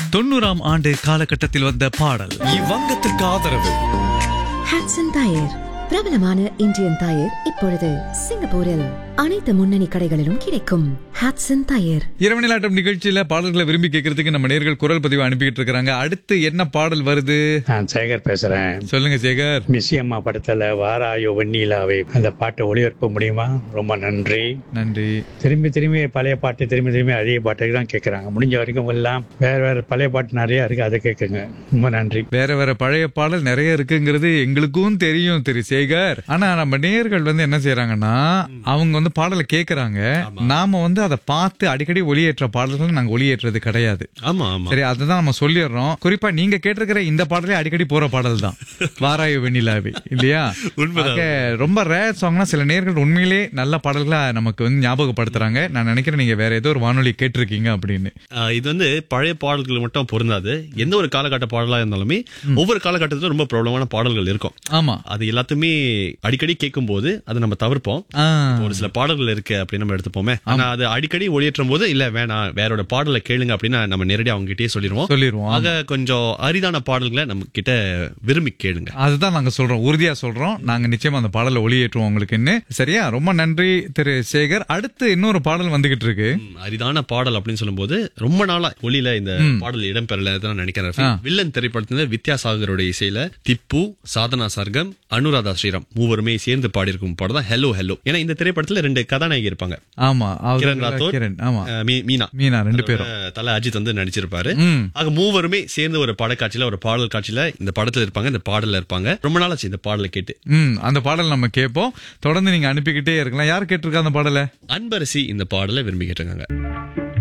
தொண்ணூறாம் ஆண்டு காலகட்டத்தில் வந்த பாடல் இவ்வங்கத்திற்கு ஆதரவு ஹாட்சன் டயர் பிரபலமான இந்தியன் டயர் இப்பொழுது சிங்கப்பூரில் அனைத்து முன்னணி கடைகளிலும் கிடைக்கும் ஹாட்சன் டயர் இரவு நிலாட்டம் நிகழ்ச்சியில பாடல்களை விரும்பி கேட்கறதுக்கு நம்ம நேர்கள் குரல் பதிவு அனுப்பிக்கிட்டு இருக்காங்க அடுத்து என்ன பாடல் வருது நான் சேகர் பேசுறேன் சொல்லுங்க சேகர் மிஸ்ஸி அம்மா படத்துல வாராயோ வெண்ணிலாவே அந்த பாட்டை ஒளிபரப்ப முடியுமா ரொம்ப நன்றி நன்றி திரும்பி திரும்பி பழைய பாட்டு திரும்பி திரும்பி அதே பாட்டுக்கு தான் கேட்கறாங்க முடிஞ்ச வரைக்கும் எல்லாம் வேற வேற பழைய பாட்டு நிறைய இருக்கு அதை கேட்குங்க ரொம்ப நன்றி வேற வேற பழைய பாடல் நிறைய இருக்குங்கிறது எங்களுக்கும் தெரியும் திரு சேகர் ஆனா நம்ம நேர்கள் வந்து என்ன செய்யறாங்கன்னா அவங்க வந்து பாடலை கேக்குறாங்க நாம வந்து அதை பார்த்து அடிக்கடி ஒளியேற்ற பாடல்கள் நாங்க ஒளியேற்றது கிடையாது ஆமா ஆமா சரி அதுதான் நம்ம சொல்லிடுறோம் குறிப்பா நீங்க கேட்டிருக்கிற இந்த பாடலே அடிக்கடி போற பாடல் தான் வாராய வெண்ணிலாவே இல்லையா உண்மைதான். ஆக, ரொம்ப ரேர் சாங்னா சில நேர்கள் உண்மையிலே நல்ல பாடல்களை நமக்கு வந்து ஞாபகப்படுத்துறாங்க நான் நினைக்கிறேன் நீங்க வேற ஏதோ ஒரு வானொலி கேட்டிருக்கீங்க அப்படின்னு ஆஹ் இது வந்து பழைய பாடல்கள் மட்டும் பொருந்தாது எந்த ஒரு காலகட்ட பாடலா இருந்தாலுமே ஒவ்வொரு காலகட்டத்திலும் ரொம்ப பிரபலமான பாடல்கள் இருக்கும் ஆமா அது எல்லாத்தையுமே அடிக்கடி கேட்கும் போது அதை நம்ம தவிர்ப்போம் ஆ, ஒரு சில பாடல்கள் இருக்கு அப்படின்னு நம்ம எடுத்துப்போமே ஆனா அது அடிக்கடி ஒளியேற்றும் போது இல்ல வேணாம் வேறோட பாடலை கேளுங்க அப்படின்னு நம்ம நேரடியா அவங்க கிட்டயே சொல்லிடுவோம் சொல்லிருவோம் ஆக கொஞ்சம் அரிதான பாடல்களை நம்ம கிட்ட விரும்பி கேளுங்க அதுதான் நாங்க சொல்றோம் உறுதியா சொல்றோம் நாங்க நிச்சயமா அந்த பாடலை ஒளியேற்றுவோம் உங்களுக்குன்னு சரியா ரொம்ப நன்றி திரு சேகர் அடுத்து இன்னொரு பாடல் வந்துகிட்டு இருக்கு ம், அரிதான பாடல் அப்படின்னு சொல்லும்போது ரொம்ப நாளா ஒளியில இந்த பாடல் இடம்பெறல தான் நினைக்கிறேன் ரஃபி. வில்லன் திரைப்படத்துல வித்யாசாகரோட இசையில திப்பு சாதனா சர்கம் அனுராதா ஸ்ரீராம் மூவருமே சேர்ந்து பாடியிருக்கும் பாடம் தான் ஹெலோ ஹெலோ ஏன்னா இந்த திரைப்படத்துல ரெண்டு கதாநாயகி இருப்பாங்க ஆமா அவர் கிரண் ராத்தோர் கிரண் ஆமா அஹ், மீ- மீனா மீனா ரெண்டு பேரும் அஹ், தல அஜித் வந்து நடிச்சிருப்பாரு ம். ஆக மூவருமே சேர்ந்து ஒரு படக்காட்சியில ஒரு பாடல் காட்சியில இந்த படத்துல இருப்பாங்க இந்த பாடல்ல இருப்பாங்க ரொம்ப நாளாச்சு இந்த பாடலை கேட்டு ம் அந்த பாடல் நம்ம கேட்போம் தொடர்ந்து நீங்க அனுப்பிக்கிட்டே இருக்கலாம் யார் கேட்டிருக்கா அந்த பாடலை அன்பரசி இந்த பாடலை விரும்பி கேட்டிருக்காங்க